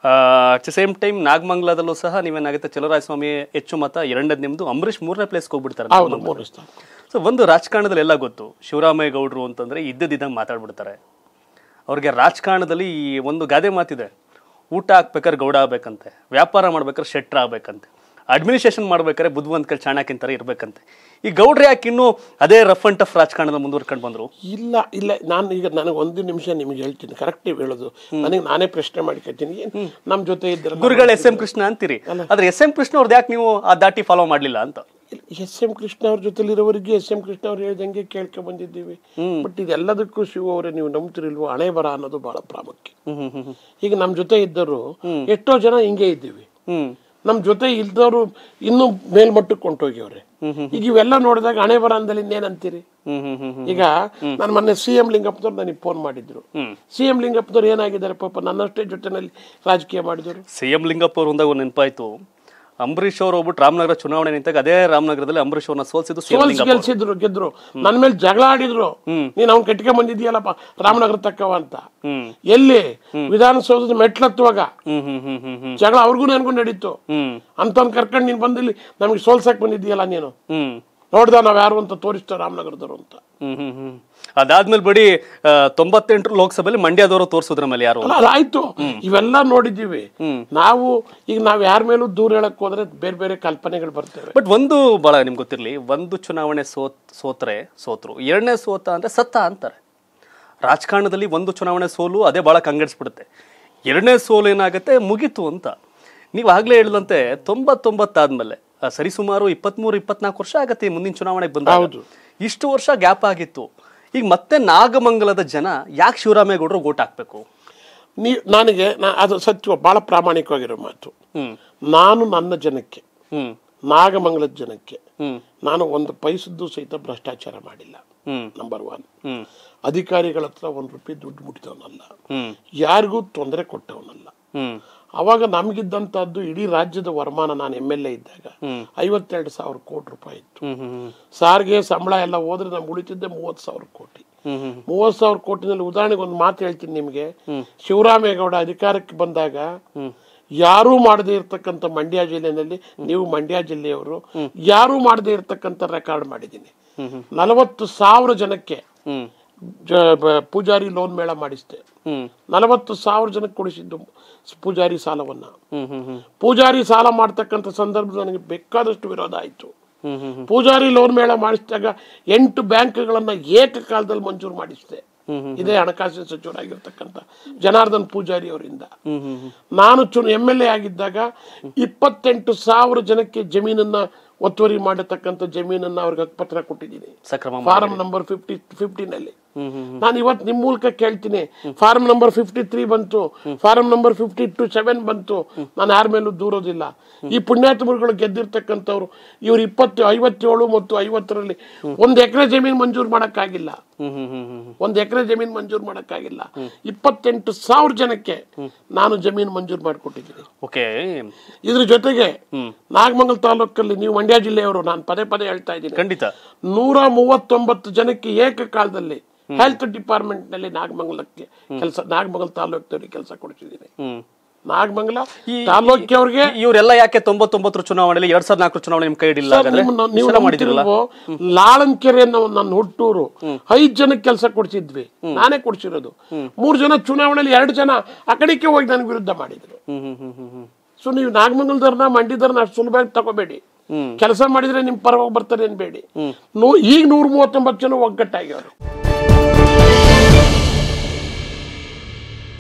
At the same time ನಾಗಮಂಗಲದಲ್ಲೂ ಸಹ ನೀವೇನಾಗುತ್ತೆ ಚಲರಾಯಸ್ವಾಮಿ ಹೆಚ್ಚು ಮತ ಎರಡನೇದು ನಿಮ್ದು ಅಂಬರೀಷ್ ಮೂರನೇ ಪ್ಲೇಸ್ಗೆ ಹೋಗ್ಬಿಡ್ತಾರೆ ಹೌದು ಮೂರು ಸ್ಥಾನ ಸೊ ಒಂದು ರಾಜಕಾರಣದಲ್ಲಿ ಎಲ್ಲ ಗೊತ್ತು ಶಿವರಾಮೇಗೌಡರು ಗೌಡ್ರು ಅಂತಂದ್ರೆ ಇದ್ದದಿದ್ದಂಗೆ ಮಾತಾಡ್ಬಿಡ್ತಾರೆ ಅವ್ರಿಗೆ ರಾಜಕಾರಣದಲ್ಲಿ ಈ ಒಂದು ಗಾದೆ ಮಾತಿದೆ ಊಟ ಹಾಕ್ಬೇಕಾದ್ರೆ ಗೌಡ ಆಗ್ಬೇಕಂತೆ ವ್ಯಾಪಾರ ಮಾಡ್ಬೇಕಾದ್ರೆ ಶೆಟ್ರ ಆಗ್ಬೇಕಂತೆ ಅಡ್ಮಿನಿಸ್ಟ್ರೇಷನ್ ಮಾಡ್ಬೇಕಾದ್ರೆ ಬುದ್ಧಿವಂತ ಕೈ ಚಾಣಕ್ಯನ ಥರ ಇರ್ಬೇಕಂತೆ ಈ ಗೌಡ್ರು ಯಾಕೆ ಇನ್ನೂ ಅದೇ ರಫ್ ಅಂಡ್ ಟಫ್ ರಾಜಕಾರಣದ ಮುಂದುವರ್ಕೊಂಡು ಬಂದ್ರು ಇಲ್ಲ ಇಲ್ಲ ನಾನು ಈಗ ನನಗೆ ಒಂದು ನಿಮಿಷ ನಿಮಗೆ ಹೇಳ್ತೀನಿ ಕರೆಕ್ಟ್ ನೀವು ಹೇಳೋದು ನನಗೆ ನಾನೇ ಪ್ರಶ್ನೆ ಮಾಡ್ಕೊತೀನಿ ಏನ್ ನಮ್ಮ ಜೊತೆ ಇದ್ದರೆ ಗುರುಗಳು ಎಸ್ ಎಂ ಕೃಷ್ಣ ಅಂತೀರಿ ಆದ್ರೆ ಎಸ್ ಎಂ ಕೃಷ್ಣ ಅವ್ರದ್ದು ಯಾಕೆ ನೀವು ಆ ದಾಟಿ ಫಾಲೋ ಮಾಡ್ಲಿಲ್ಲ ಅಂತ ಎಸ್ ಎಂ ಕೃಷ್ಣ ಅವ್ರ ಜೊತೆಲಿರೋವರೆಗೆ ಎಸ್ ಎಂ ಕೃಷ್ಣ ಅವ್ರು ಹೇಳ್ದಂಗೆ ಕೇಳ್ಕೊ ಬಂದಿದ್ದೀವಿ ಬಟ್ ಇದೆಲ್ಲದಕ್ಕೂ ಶಿವ ಅವರೇ ನೀವು ನಂಬ್ತಿರಿಲ್ವೋ ಹಣೆ ಬರ ಅನ್ನೋದು ಬಹಳ ಪ್ರಾಮುಖ್ಯ ಹ್ಮ್ ಹ್ಮ್ ಹ್ಮ್ ಈಗ ನಮ್ಮ ಜೊತೆ ಇದ್ದರು ಎಷ್ಟೋ ಜನ ಹಿಂಗೆ ಇದ್ದೀವಿ ಹ್ಮ್ ನಮ್ಮ ಜೊತೆ ಇಲ್ದವರು ಇನ್ನೂ ಮೇಲ್ಮಟ್ಟಕ್ಕೆ ಹೊಂಟೋಗ್ಯವ್ರೆ ಈಗ ಇವೆಲ್ಲ ನೋಡಿದಾಗ ಹಣೆ ಬರ ಅಂದಲ್ಲಿ ಇನ್ನೇನಂತೀರಿ ಹ್ಮ್ ಹ್ಮ್ ಹ್ಮ್ ಹ್ಮ್ ಈಗ ನಾನು ಮೊನ್ನೆ ಸಿ ಎಂ ಲಿಂಗಪ್ಪನವ್ರು ನನಗೆ ಫೋನ್ ಮಾಡಿದ್ರು ಸಿ ಎಂ ಲಿಂಗಪ್ಪನವ್ರು ಏನಾಗಿದ್ದಾರೆ ಪಾಪ ನನ್ನಷ್ಟೇ ಜೊತೆನಲ್ಲಿ ರಾಜಕೀಯ ಮಾಡಿದ್ರು ಸಿ ಎಂ ಲಿಂಗಪ್ಪ ಅವ್ರು ಒಂದಾಗ ಒಂದು ನೆನಪಾಯ್ತು ಅಂಬರೀಶ್ ಅವ್ರು ಹೋಗ್ಬಿಟ್ಟು ರಾಮನಗರ ಚುನಾವಣೆ ನಿಂತಾಗ ಅದೇ ರಾಮನಗರದಲ್ಲಿ ಅಂಬರೀಶ್ ಅವ್ರನ್ನ ಸೋಲ್ಸಿದ್ದು ಸಿ ಎಂ ಸೋಲ್ಸ್ ಲಿಂಗಪ್ಪ ಗೆಲ್ಸಿದ್ರು ಗೆದ್ರು ನನ್ನ ಮೇಲೆ ಜಗಳ ಆಡಿದ್ರು ನೀನ್ ಅವ್ನ್ ಕಟ್ಕೊಂಡ್ ಬಂದಿದ್ಯಲ್ಲಪ್ಪ ರಾಮನಗರ ತಕ್ಕವ ಅಂತ ಹ್ಮ್ ಎಲ್ಲಿ ವಿಧಾನಸೌಧದ ಮೆಟ್ಲತ್ತುವಾಗ ಹ್ಮ್ ಹ್ಮ್ ಹ್ಮ್ ಹ್ಮ್ ಹ್ಮ್ ಜಗಳ ಅವ್ರಿಗೂ ನನ್ಗೂ ನಡೀತು ಹ್ಮ್ ಅಂತವ್ನ್ ಕರ್ಕೊಂಡು ನೀನ್ ಬಂದಿಲ್ಲಿ ನಮಗೆ ಸೋಲ್ಸಕ್ ಬಂದಿದ್ಯಲ್ಲ ನೀನು ಹ್ಮ್ ನೋಡ್ದ ನಾವ್ ಯಾರು ಅಂತ ತೋರಿಸ್ತೇವೆ ರಾಮನಗರದವರು ಅಂತ ಹ್ಮ್ ಹ್ಮ್ ಹ್ಮ್ ಅದಾದ್ಮೇಲೆ ಬಡಿ ಆ, ತೊಂಬತ್ತೆಂಟರ ಲೋಕಸಭೆಯಲ್ಲಿ ಮಂಡ್ಯದವರು ತೋರಿಸಿದ್ರ ಮೇಲೆ ಯಾರು ಅಲ್ಲ ಅದಾಯ್ತು ಇವೆಲ್ಲ ನೋಡಿದ್ದೀವಿ ನಾವು ಈಗ ನಾವ್ ಯಾರ ಮೇಲೂ ದೂರ ಹೇಳಕ್ ಹೋದ್ರೆ ಬೇರೆ ಬೇರೆ ಕಲ್ಪನೆಗಳು ಬರ್ತೇವೆ ಬಟ್ ಒಂದು ಬಹಳ ನಿಮ್ಗೆ ಗೊತ್ತಿರಲಿ ಒಂದು ಚುನಾವಣೆ ಸೋತ್ ಸೋತ್ರೆ ಸೋತ್ರು ಎರಡನೇ ಸೋತ ಅಂದ್ರೆ ಸತ್ತ ಅಂತಾರೆ ರಾಜಕಾರಣದಲ್ಲಿ ಒಂದು ಚುನಾವಣೆ ಸೋಲು ಅದೇ ಬಹಳ ಕಂಗೆಡಿಸ್ಬಿಡುತ್ತೆ ಎರಡನೇ ಸೋಲು ಏನಾಗುತ್ತೆ ಮುಗೀತು ಅಂತ ನೀವು ಆಗ್ಲೇ ಹೇಳಿದಂತೆ ತೊಂಬತ್ತೊಂಬತ್ತಾದ್ಮೇಲೆ ಆ, ಸರಿಸುಮಾರು ಇಪ್ಪತ್ಮೂರು ಇಪ್ಪತ್ನಾಲ್ಕು ವರ್ಷ ಆಗತ್ತೆ ಈ ಮುಂದಿನ ಚುನಾವಣೆಗೆ ಬಂದ ಹೌದು. ಇಷ್ಟು ವರ್ಷ ಗ್ಯಾಪ್ ಆಗಿತ್ತು ಈಗ ಮತ್ತೆ ನಾಗಮಂಗಲದ ಜನ ಯಾಕೆ ಶಿವರಾಮೇಗೌಡರು ಓಟ್ ಹಾಕ್ಬೇಕು ನೀ ನನಗೆ ನಾ- ಅದು ಸತ್ಯ ಬಹಳ ಪ್ರಾಮಾಣಿಕವಾಗಿರೋ ಮಾತು ಹ್ಮ್ ನಾನು ನನ್ನ ಜನಕ್ಕೆ ಹ್ಮ್ ನಾಗಮಂಗಲದ ಜನಕ್ಕೆ ಹ್ಮ್ ನಾನು ಒಂದು ಪೈಸದ್ದು ಸಹಿತ ಭ್ರಷ್ಟಾಚಾರ ಮಾಡಿಲ್ಲ ಹ್ಮ್ ನಂಬರ್ ಒನ್ ಹ್ಮ್ ಅಧಿಕಾರಿಗಳ ಹತ್ರ ಒಂದು ರೂಪಾಯಿ ದುಡ್ಡು ಮುಟ್ಟಿದವನಲ್ಲ ಹ್ಮ್ ಯಾರಿಗೂ ತೊಂದರೆ ಕೊಟ್ಟವನಲ್ಲ ಹ್ಮ್ ಅವಾಗ ನಮಗಿದ್ದಂಥದ್ದು ಇಡೀ ರಾಜ್ಯದ ವರಮಾನ ನಾನು ಎಮ್ ಎಲ್ ಎ ಇದ್ದಾಗ ಐವತ್ತೆರಡು ಸಾವಿರ ಕೋಟಿ ರೂಪಾಯಿ ಇತ್ತು ಹ್ಮ್ ಹ್ಮ್ ಸಾರಿಗೆ ಸಂಬಳ ಎಲ್ಲ ಹೋದ್ರೆ ನಮ್ಗೆ ಉಳಿತಿದ್ದೆ ಮೂವತ್ತು ಸಾವಿರ ಕೋಟಿ ಹ್ಮ್ ಹ್ಮ್ ಮೂವತ್ತು ಸಾವಿರ ಕೋಟಿನಲ್ಲಿ ಉದಾಹರಣೆಗೆ ಒಂದು ಮಾತು ಹೇಳ್ತೀನಿ ನಿಮಗೆ ಶಿವರಾಮೇಗೌಡ ಅಧಿಕಾರಕ್ಕೆ ಬಂದಾಗ ಯಾರೂ ಮಾಡದೇ ಇರತಕ್ಕಂಥ ಮಂಡ್ಯ ಜಿಲ್ಲೆನಲ್ಲಿ ನೀವು ಮಂಡ್ಯ ಜಿಲ್ಲೆಯವರು ಯಾರೂ ಮಾಡದೇ ಇರತಕ್ಕಂಥ ರೆಕಾರ್ಡ್ ಮಾಡಿದ್ದೀನಿ ನಲವತ್ತು ಸಾವಿರ ಜನಕ್ಕೆ ಹ್ಮ್ ಜ- ಬ- ಪೂಜಾರಿ ಲೋನ್ ಮೇಳ ಮಾಡಿಸ್ದೆ ಹ್ಮ್ ನಲವತ್ತು ಸಾವಿರ ಜನಕ್ಕೆ ಕೊಡಿಸಿದ್ದು ಪೂಜಾರಿ ಸಾಲವನ್ನ ಹ್ಮ್ ಹ್ಮ್ ಹ್ಮ್ ಪೂಜಾರಿ ಸಾಲ ಮಾಡ್ತಕ್ಕಂಥ ಸಂದರ್ಭದಲ್ಲಿ ನನಗೆ ಬೇಕಾದಷ್ಟು ವಿರೋಧ ಆಯಿತು ಹ್ಮ್ ಹ್ಮ್ ಹ್ಮ್ ಪೂಜಾರಿ ಲೋನ್ ಮೇಳ ಮಾಡಿಸಿದಾಗ ಎಂಟು ಬ್ಯಾಂಕ್ಗಳನ್ನ ಏಕಕಾಲದಲ್ಲಿ ಮಂಜೂರು ಮಾಡಿಸಿದೆ ಇದೇ ಹಣಕಾಸಿನ ಸಚಿವರಾಗಿರ್ತಕ್ಕಂಥ ಜನಾರ್ದನ್ ಪೂಜಾರಿ ಅವರಿಂದ ಹ್ಮ್ ಹ್ಮ್ ಹ್ಮ್ ನಾನು ಚುನ ಎಮ್ ಎಲ್ ಎ ಆಗಿದ್ದಾಗ ಇಪ್ಪತ್ತೆಂಟು ಸಾವಿರ ಜನಕ್ಕೆ ಜಮೀನನ್ನ ಒತ್ತುವರಿ ಮಾಡತಕ್ಕಂಥ ಜಮೀನನ್ನ ಅವ್ರಿಗೆ ಹಕ್ಕುಪತ್ರ ಕೊಟ್ಟಿದ್ದೀನಿ ಸಕ್ರಮ ಫಾರಂ ನಂಬರ್ ಫಿಫ್ಟಿ ಫಿಫ್ಟಿನಲ್ಲಿ ಹ್ಮ್ ಹ್ಮ್ ನಾನು ಇವತ್ತು ನಿಮ್ಮ ಮೂಲಕ ಕೇಳ್ತೀನಿ ಫಾರಂ ನಂಬರ್ ಫಿಫ್ಟಿ ತ್ರೀ ಬಂತು form number fifty two seven ಬಂತು ನಾನು ಯಾರ ಮೇಲೂ ದೂರೋದಿಲ್ಲ ಈ ಪುಣ್ಯಾತ್ಮರುಗಳು ಗೆದ್ದಿರ್ತಕ್ಕಂಥವ್ರು ಇವ್ರು ಇಪ್ಪತ್ತು ಐವತ್ತೇಳು ಮತ್ತು ಐವತ್ತರಲ್ಲಿ ಒಂದು ಎಕರೆ ಜಮೀನು ಮಂಜೂರು ಮಾಡೋಕ್ಕಾಗಿಲ್ಲ ಹ್ಮ್ ಹ್ಮ್ ಹ್ಮ್ ಹ್ಮ್ ಒಂದು ಎಕರೆ ಜಮೀನು ಮಂಜೂರು ಮಾಡೋಕ್ಕಾಗಿಲ್ಲ ಇಪ್ಪತ್ತೆಂಟು ಸಾವಿರ ಜನಕ್ಕೆ ನಾನು ಜಮೀನು ಮಂಜೂರು ಮಾಡಿಕೊಟ್ಟಿದ್ದೀನಿ ಓಕೆ ಇದ್ರ ಜೊತೆಗೆ ನಾಗಮಂಗಲ ತಾಲೂಕಲ್ಲಿ ನೀವು ಮಂಡ್ಯ ಜಿಲ್ಲೆಯವರು ನಾನು ಪದೇ ಪದೇ ಹೇಳ್ತಾ ಇದ್ದೀನಿ ಖಂಡಿತ ನೂರ ಮೂವತ್ತೊಂಬತ್ತು ಜನಕ್ಕೆ ಏಕಕಾಲದಲ್ಲಿ ಹೆಲ್ತ್ ಡಿಪಾರ್ಟ್ಮೆಂಟ್ ನಲ್ಲಿ ನಾಗಮಂಗಲಕ್ಕೆ ಕೆಲಸ ನಾಗಮಂಗಲ ತಾಲೂಕಿನವ್ರಿಗೆ ಕೆಲಸ ಕೊಡ್ತಿದ್ದೀನಿ ಹ್ಮ್ ನಾಗಮಂಗಲ ತಾಲೂಕಿಯವ್ರಿಗೆ ಇವರೆಲ್ಲ ಯಾಕೆ ತೊಂಬತ್ತೊಂಬತ್ತರ ಚುನಾವಣೆಯಲ್ಲಿ ಎರಡ್ ಸಾವಿರದ ನಾಲ್ಕು ಚುನಾವಣೆ ನಿಮ್ ಕೈ ಹಿಡಿಲ್ಲ ಹಾಗಾದ್ರೆ ನಿಮ್ಮ- ನೀವು ಸಲ ಮಾಡಿದಿರಲ್ಲ ನಂಬ್ತಿಲ್ವೋ? ಲಾಳಂಕೆರೆ ಅನ್ನೋ ನನ್ನ ಹುಟ್ಟೂರು ಐದ್ ಜನಕ್ಕೆ ಕೆಲಸ ಕೊಡ್ಸಿದ್ವಿ ನಾನೇ ಕೊಡ್ಸಿರೋದು ಮೂರ್ ಜನ ಚುನಾವಣೆಯಲ್ಲಿ ಎರಡು ಜನ ಆ ಕಡೆಗೆ ಹೋಗಿ ನನಗೆ ವಿರುದ್ಧ ಮಾಡಿದ್ರು ಹ್ಮ್ ಹ್ಮ್ ಹ್ಮ್ ಹ್ಮ್ ಹ್ಮ್ ಸೊ ನೀವು ನಾಗಮಂಗಲದವ್ರನ್ನ ಮಂಡ್ಯದವ್ರನ್ನ ಅಷ್ಟು ಸುಲಭವಾಗಿ ತಗೋಬೇಡಿ ಕೆಲಸ ಮಾಡಿದ್ರೆ ನಿಮ್ ಪರವಾಗಿ ಬರ್ತಾರೆ ಅನ್ಬೇಡಿ ನೂ- ಈಗ ನೂರ ಮೂವತ್ತೊಂಬತ್ತು ಜನ ಒಗ್ಗಟ್ಟಾಗ್ಯವ್ರು